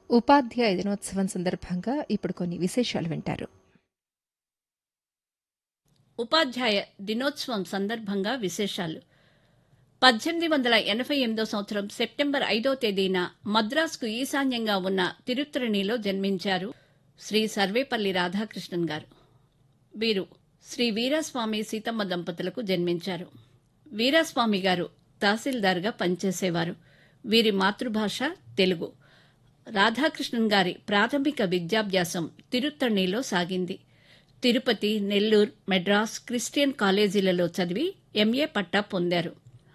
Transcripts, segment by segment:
ఉపాధ్యాయ దినోత్సవం సందర్భంగా ఇప్పుడు కొన్ని విశేషాలు వింటారు ఉపాధ్యాయ దినోత్సవం సందర్భంగా విశేషాలు పద్దెనిమిది వందల ఎనభై ఎనిమిదో సంవత్సరం సెప్టెంబర్ ఐదో తేదీన మద్రాసుకు ఈశాన్యంగా ఉన్న తిరుత్తరణిలో జన్మించారు శ్రీ సర్వేపల్లి రాధాకృష్ణన్ గారు వీరు శ్రీ వీరాస్వామి సీతమ్మ దంపతులకు జన్మించారు వీరాస్వామి గారు తహసీల్దార్గా పనిచేసేవారు వీరి మాతృభాష తెలుగు రాధాకృష్ణన్ గారి ప్రాథమిక విద్యాభ్యాసం తిరుత్తణిలో సాగింది తిరుపతి నెల్లూరు మెడ్రాస్ క్రిస్టియన్ కాలేజీలలో చదివి ఎంఏ పట్టా పొందారు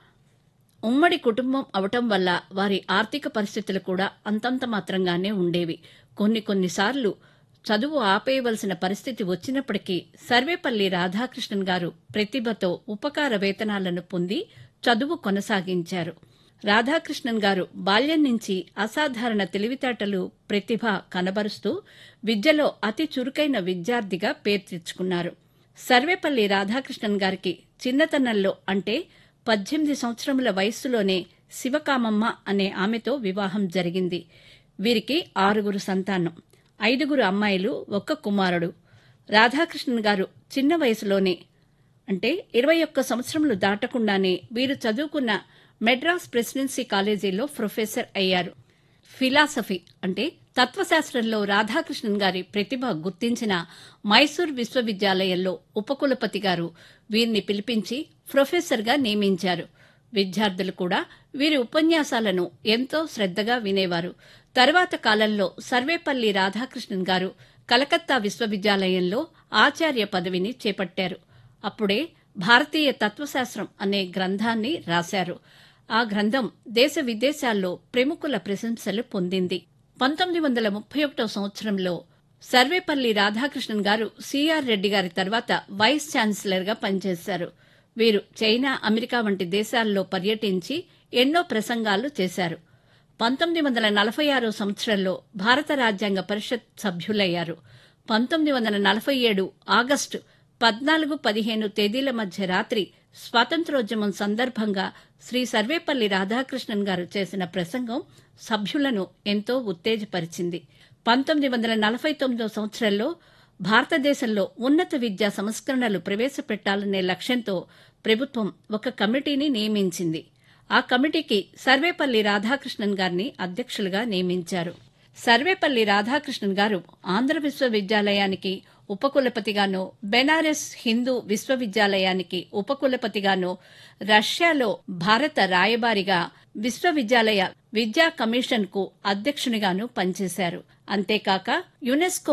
ఉమ్మడి కుటుంబం అవటం వల్ల వారి ఆర్థిక పరిస్థితులు కూడా అంతంత మాత్రంగానే ఉండేవి కొన్ని కొన్నిసార్లు చదువు ఆపేయవలసిన పరిస్థితి వచ్చినప్పటికీ సర్వేపల్లి రాధాకృష్ణన్ గారు ప్రతిభతో ఉపకార వేతనాలను పొంది చదువు కొనసాగించారు రాధాకృష్ణన్ గారు బాల్యం నుంచి అసాధారణ తెలివితేటలు ప్రతిభ కనబరుస్తూ విద్యలో అతి చురుకైన విద్యార్థిగా పేరు తెచ్చుకున్నారు సర్వేపల్లి రాధాకృష్ణన్ గారికి చిన్నతనంలో అంటే పద్దెనిమిది సంవత్సరముల వయస్సులోనే శివకామమ్మ అనే ఆమెతో వివాహం జరిగింది వీరికి ఆరుగురు సంతానం ఐదుగురు అమ్మాయిలు ఒక్క కుమారుడు రాధాకృష్ణన్ గారు చిన్న వయసులోనే అంటే ఇరవై ఒక్క సంవత్సరములు దాటకుండానే వీరు చదువుకున్న మెడ్రాస్ ప్రెసిడెన్సీ కాలేజీలో ప్రొఫెసర్ అయ్యారు ఫిలాసఫీ అంటే తత్వశాస్త్రంలో రాధాకృష్ణన్ గారి ప్రతిభ గుర్తించిన మైసూర్ విశ్వవిద్యాలయంలో ఉపకులపతి గారు వీరిని పిలిపించి ప్రొఫెసర్గా నియమించారు విద్యార్థులు కూడా వీరి ఉపన్యాసాలను ఎంతో శ్రద్దగా వినేవారు తరువాత కాలంలో సర్వేపల్లి రాధాకృష్ణన్ గారు కలకత్తా విశ్వవిద్యాలయంలో ఆచార్య పదవిని చేపట్టారు అప్పుడే భారతీయ తత్వశాస్త్రం అనే గ్రంథాన్ని రాశారు ఆ గ్రంథం దేశ విదేశాల్లో ప్రముఖుల ప్రశంసలు పొందింది పంతొమ్మిది వందల ముప్పై ఒకటో సంవత్సరంలో సర్వేపల్లి రాధాకృష్ణన్ గారు సిఆర్ రెడ్డి గారి తర్వాత వైస్ ఛాన్సలర్గా పనిచేశారు వీరు చైనా అమెరికా వంటి దేశాల్లో పర్యటించి ఎన్నో ప్రసంగాలు చేశారు పంతొమ్మిది వందల నలభై ఆరో సంవత్సరంలో భారత రాజ్యాంగ పరిషత్ సభ్యులయ్యారు పంతొమ్మిది వందల నలభై ఏడు ఆగస్టు పద్నాలుగు పదిహేను తేదీల మధ్య రాత్రి స్వాతంత్రోద్యమం సందర్భంగా శ్రీ సర్వేపల్లి రాధాకృష్ణన్ గారు చేసిన ప్రసంగం సభ్యులను ఎంతో ఉత్తేజపరిచింది పంతొమ్మిది వందల నలభై తొమ్మిదో సంవత్సరంలో భారతదేశంలో ఉన్నత విద్యా సంస్కరణలు ప్రవేశపెట్టాలనే లక్ష్యంతో ప్రభుత్వం ఒక కమిటీని నియమించింది ఆ కమిటీకి సర్వేపల్లి రాధాకృష్ణన్ గారిని అధ్యక్షులుగా నియమించారు సర్వేపల్లి రాధాకృష్ణన్ గారు ఆంధ్ర విశ్వవిద్యాలయానికి ఉపకులపతిగాను బెనారస్ హిందూ విశ్వవిద్యాలయానికి ఉపకులపతిగాను రష్యాలో భారత రాయబారిగా విశ్వవిద్యాలయ విద్యా కమిషన్ కు అధ్యక్షునిగాను పనిచేశారు అంతేకాక యునెస్కో